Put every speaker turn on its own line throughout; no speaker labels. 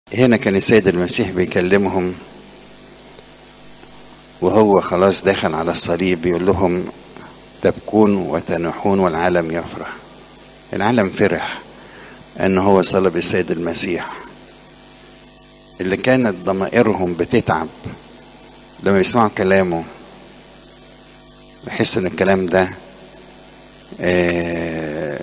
هنا كان السيد المسيح بيكلمهم وهو خلاص داخل على الصليب بيقول لهم تبكون وتنحون والعالم يفرح العالم فرح ان هو صلب السيد المسيح اللي كانت ضمائرهم بتتعب لما يسمعوا كلامه بحس ان الكلام ده آه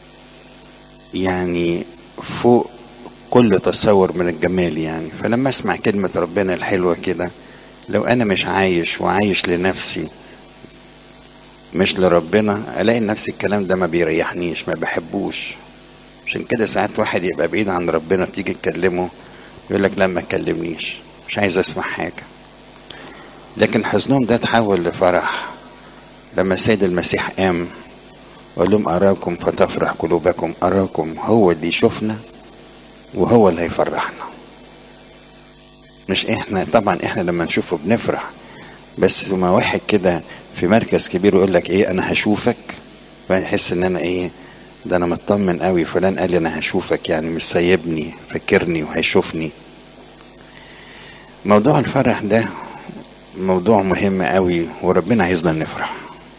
يعني فوق كل تصور من الجمال يعني فلما اسمع كلمة ربنا الحلوة كده لو انا مش عايش وعايش لنفسي مش لربنا الاقي نفسي الكلام ده ما بيريحنيش ما بحبوش عشان كده ساعات واحد يبقى بعيد عن ربنا تيجي تكلمه يقول لك لا ما تكلمنيش مش عايز اسمع حاجه لكن حزنهم ده تحول لفرح لما السيد المسيح قام وقال لهم اراكم فتفرح قلوبكم اراكم هو اللي يشوفنا وهو اللي هيفرحنا مش احنا طبعا احنا لما نشوفه بنفرح بس لما واحد كده في مركز كبير ويقول لك ايه انا هشوفك فيحس ان انا ايه ده انا مطمن قوي فلان قال لي انا هشوفك يعني مش سايبني فكرني وهيشوفني موضوع الفرح ده موضوع مهم قوي وربنا عايزنا نفرح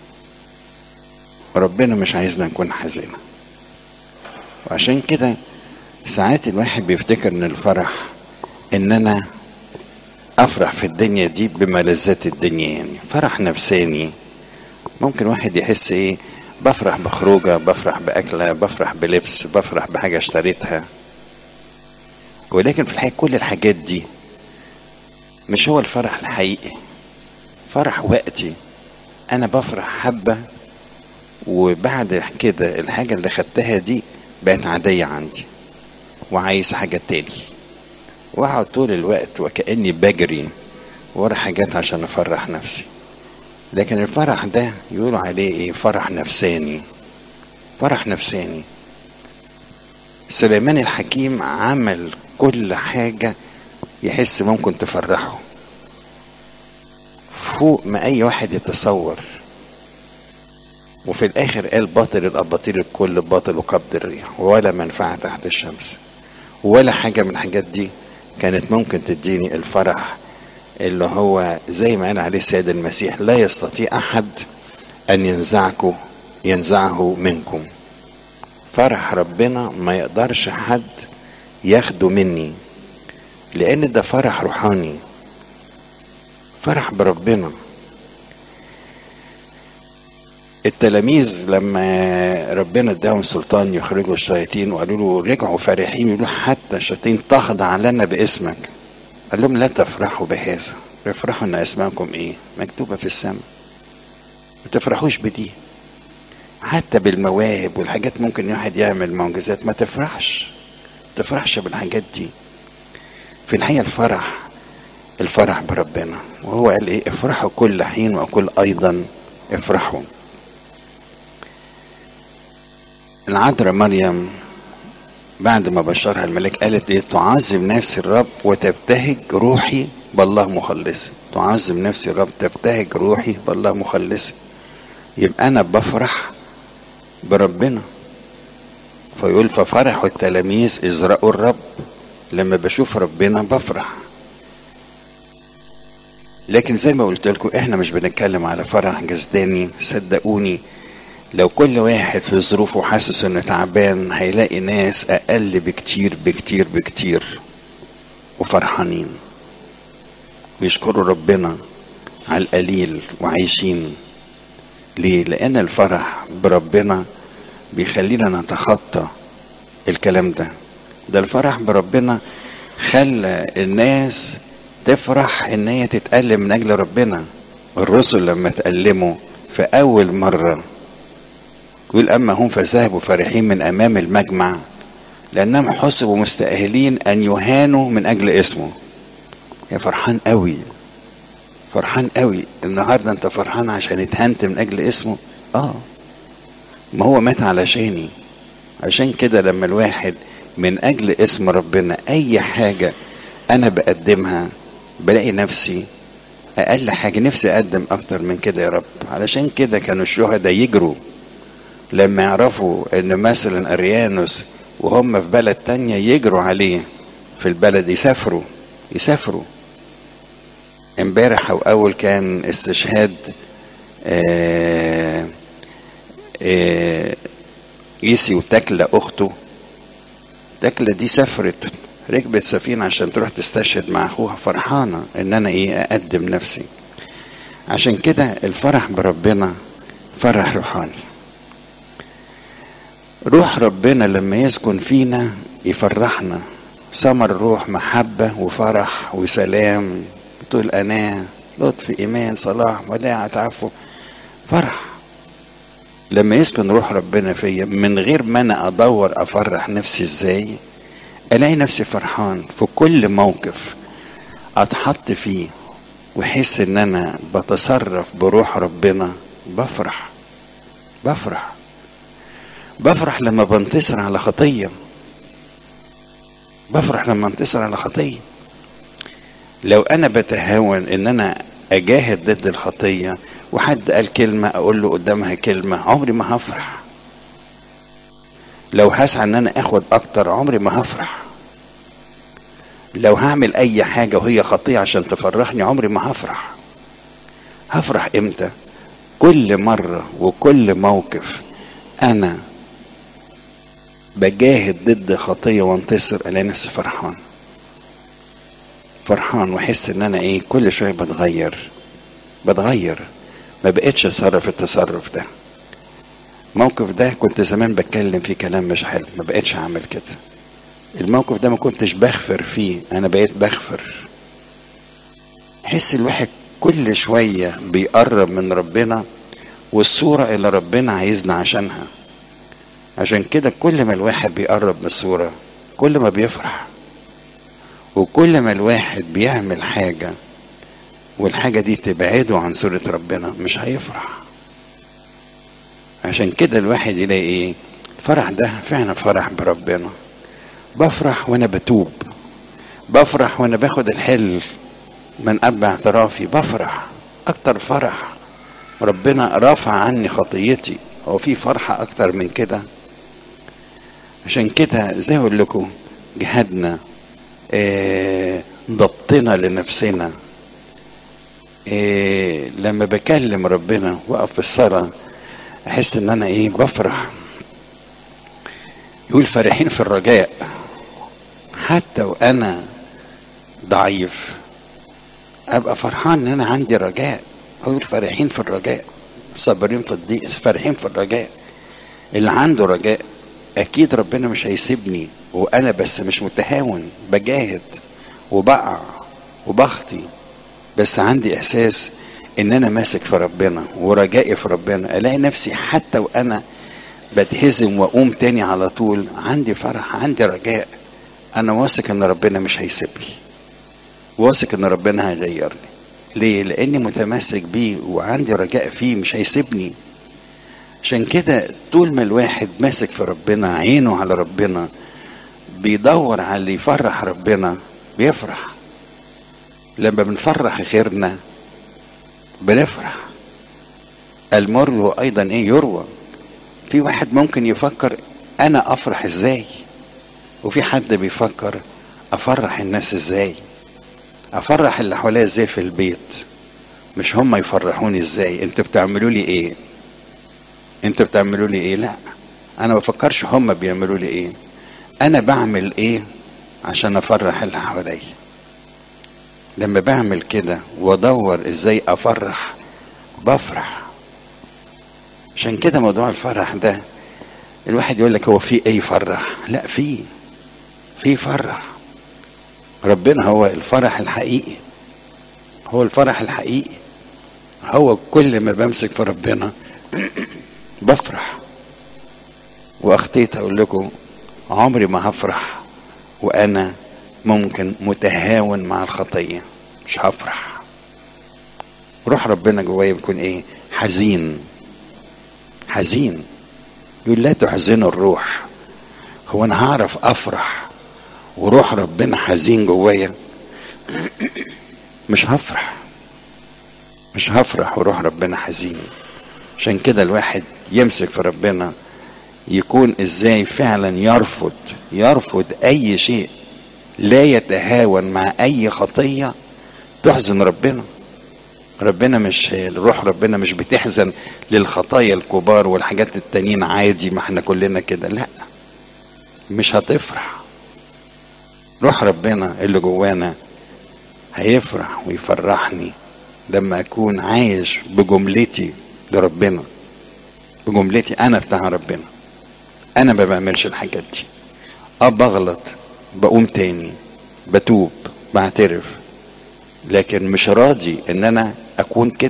وربنا مش عايزنا نكون حزينة وعشان كده ساعات الواحد بيفتكر ان الفرح ان انا افرح في الدنيا دي بملذات الدنيا يعني فرح نفساني ممكن واحد يحس ايه بفرح بخروجه بفرح باكله بفرح بلبس بفرح بحاجه اشتريتها ولكن في الحقيقه كل الحاجات دي مش هو الفرح الحقيقي فرح وقتي انا بفرح حبه وبعد كده الحاجه اللي خدتها دي بقت عاديه عندي وعايز حاجه تاني واقعد طول الوقت وكاني بجري ورا حاجات عشان افرح نفسي لكن الفرح ده يقولوا عليه ايه فرح نفساني فرح نفساني سليمان الحكيم عمل كل حاجة يحس ممكن تفرحه فوق ما اي واحد يتصور وفي الاخر قال باطل الاباطيل الكل باطل وقبض الريح ولا منفعة تحت الشمس ولا حاجة من الحاجات دي كانت ممكن تديني الفرح اللي هو زي ما قال عليه السيد المسيح لا يستطيع احد ان ينزعكم ينزعه منكم فرح ربنا ما يقدرش حد ياخده مني لان ده فرح روحاني فرح بربنا التلاميذ لما ربنا اداهم سلطان يخرجوا الشياطين وقالوا له رجعوا فرحين يقولوا حتى الشياطين تخضع لنا باسمك قال لهم لا تفرحوا بهذا افرحوا ان اسماءكم ايه مكتوبه في السماء ما تفرحوش بدي حتى بالمواهب والحاجات ممكن واحد يعمل معجزات ما تفرحش ما تفرحش بالحاجات دي في الحقيقه الفرح الفرح بربنا وهو قال ايه افرحوا كل حين واقول ايضا افرحوا العذراء مريم بعد ما بشرها الملاك قالت ايه تعظم نفسي الرب وتبتهج روحي بالله مخلصي تعظم نفسي الرب تبتهج روحي بالله مخلصي يبقى انا بفرح بربنا فيقول ففرح التلاميذ اذ راوا الرب لما بشوف ربنا بفرح لكن زي ما قلت لكم احنا مش بنتكلم على فرح جسداني صدقوني لو كل واحد في ظروفه حاسس انه تعبان هيلاقي ناس اقل بكتير بكتير بكتير وفرحانين بيشكروا ربنا على القليل وعايشين ليه لان الفرح بربنا بيخلينا نتخطى الكلام ده ده الفرح بربنا خلى الناس تفرح ان هي تتألم من اجل ربنا الرسل لما تألموا في اول مره يقول أما هم فذهبوا فرحين من أمام المجمع لأنهم حسبوا مستأهلين أن يهانوا من أجل اسمه يا فرحان قوي فرحان قوي النهارده انت فرحان عشان اتهنت من اجل اسمه اه ما هو مات علشاني عشان كده لما الواحد من اجل اسم ربنا اي حاجة انا بقدمها بلاقي نفسي اقل حاجة نفسي اقدم اكتر من كده يا رب علشان كده كانوا الشهداء يجروا لما يعرفوا ان مثلا اريانوس وهم في بلد تانية يجروا عليه في البلد يسافروا يسافروا امبارح او اول كان استشهاد آه آه يسي وتكلة اخته تكلة دي سافرت ركبت سفينة عشان تروح تستشهد مع اخوها فرحانة ان انا ايه اقدم نفسي عشان كده الفرح بربنا فرح روحاني روح ربنا لما يسكن فينا يفرحنا ثمر روح محبة وفرح وسلام طول أناة لطف إيمان صلاح وداعة عفو فرح لما يسكن روح ربنا فيا من غير ما أنا أدور أفرح نفسي إزاي ألاقي نفسي فرحان في كل موقف أتحط فيه وأحس إن أنا بتصرف بروح ربنا بفرح بفرح بفرح لما بنتصر على خطية بفرح لما انتصر على خطية لو انا بتهاون ان انا اجاهد ضد الخطية وحد قال كلمة اقول له قدامها كلمة عمري ما هفرح لو هسعى ان انا اخد اكتر عمري ما هفرح لو هعمل اي حاجة وهي خطية عشان تفرحني عمري ما هفرح هفرح امتى كل مرة وكل موقف انا بجاهد ضد خطيه وانتصر الاقي نفسي فرحان فرحان واحس ان انا ايه كل شويه بتغير بتغير ما بقتش اتصرف التصرف ده الموقف ده كنت زمان بتكلم فيه كلام مش حلو ما بقتش اعمل كده الموقف ده ما كنتش بغفر فيه انا بقيت بغفر حس الواحد كل شويه بيقرب من ربنا والصوره اللي ربنا عايزنا عشانها عشان كده كل ما الواحد بيقرب من الصورة كل ما بيفرح وكل ما الواحد بيعمل حاجة والحاجة دي تبعده عن صورة ربنا مش هيفرح عشان كده الواحد يلاقي ايه الفرح ده فعلا فرح بربنا بفرح وانا بتوب بفرح وانا باخد الحل من اب اعترافي بفرح اكتر فرح ربنا رافع عني خطيتي هو في فرحة أكتر من كده عشان كده زي ما أقول لكم جهادنا إيه ضبطنا لنفسنا إيه لما بكلم ربنا وقف في الصلاة أحس إن أنا إيه بفرح يقول فرحين في الرجاء حتى وأنا ضعيف أبقى فرحان إن أنا عندي رجاء يقول فرحين في الرجاء صابرين في الضيق فرحين في الرجاء اللي عنده رجاء اكيد ربنا مش هيسيبني وانا بس مش متهاون بجاهد وبقع وبخطي بس عندي احساس ان انا ماسك في ربنا ورجائي في ربنا الاقي نفسي حتى وانا بتهزم واقوم تاني على طول عندي فرح عندي رجاء انا واثق ان ربنا مش هيسيبني واثق ان ربنا هيغيرني ليه لاني متمسك بيه وعندي رجاء فيه مش هيسيبني عشان كده طول ما الواحد ماسك في ربنا عينه على ربنا بيدور على اللي يفرح ربنا بيفرح لما بنفرح غيرنا بنفرح المروي ايضا ايه يروى في واحد ممكن يفكر انا افرح ازاي وفي حد بيفكر افرح الناس ازاي افرح اللي حواليا ازاي في البيت مش هم يفرحوني ازاي انتوا بتعملوا لي ايه انتوا بتعملوا لي ايه لا انا ما بفكرش هم بيعملوا لي ايه انا بعمل ايه عشان افرح اللي حواليا لما بعمل كده وادور ازاي افرح بفرح عشان كده موضوع الفرح ده الواحد يقول لك هو في ايه يفرح لا في في فرح ربنا هو الفرح الحقيقي هو الفرح الحقيقي هو كل ما بمسك في ربنا بفرح واخطيت اقول لكم عمري ما هفرح وانا ممكن متهاون مع الخطيه مش هفرح روح ربنا جوايا بيكون ايه حزين حزين يقول لا تحزنوا الروح هو انا هعرف افرح وروح ربنا حزين جوايا مش هفرح مش هفرح وروح ربنا حزين عشان كده الواحد يمسك في ربنا يكون ازاي فعلا يرفض يرفض اي شيء لا يتهاون مع اي خطيه تحزن ربنا ربنا مش الروح ربنا مش بتحزن للخطايا الكبار والحاجات التانيين عادي ما احنا كلنا كده لا مش هتفرح روح ربنا اللي جوانا هيفرح ويفرحني لما اكون عايش بجملتي لربنا بجملتي انا بتاع ربنا انا ما بعملش الحاجات دي اه بغلط بقوم تاني بتوب بعترف لكن مش راضي ان انا اكون كده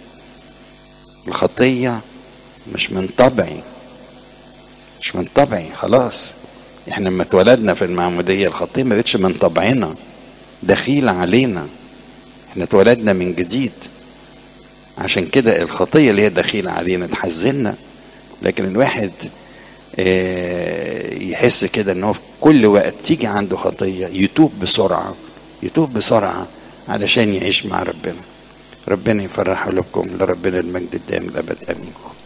الخطية مش من طبعي مش من طبعي خلاص احنا لما اتولدنا في المعمودية الخطية ما بقتش من طبعنا دخيلة علينا احنا اتولدنا من جديد عشان كده الخطية اللي هي دخيلة علينا تحزننا لكن الواحد اه يحس كده ان هو في كل وقت تيجي عنده خطية يتوب بسرعة يتوب بسرعة علشان يعيش مع ربنا ربنا يفرح قلوبكم لربنا المجد الدائم الابد امين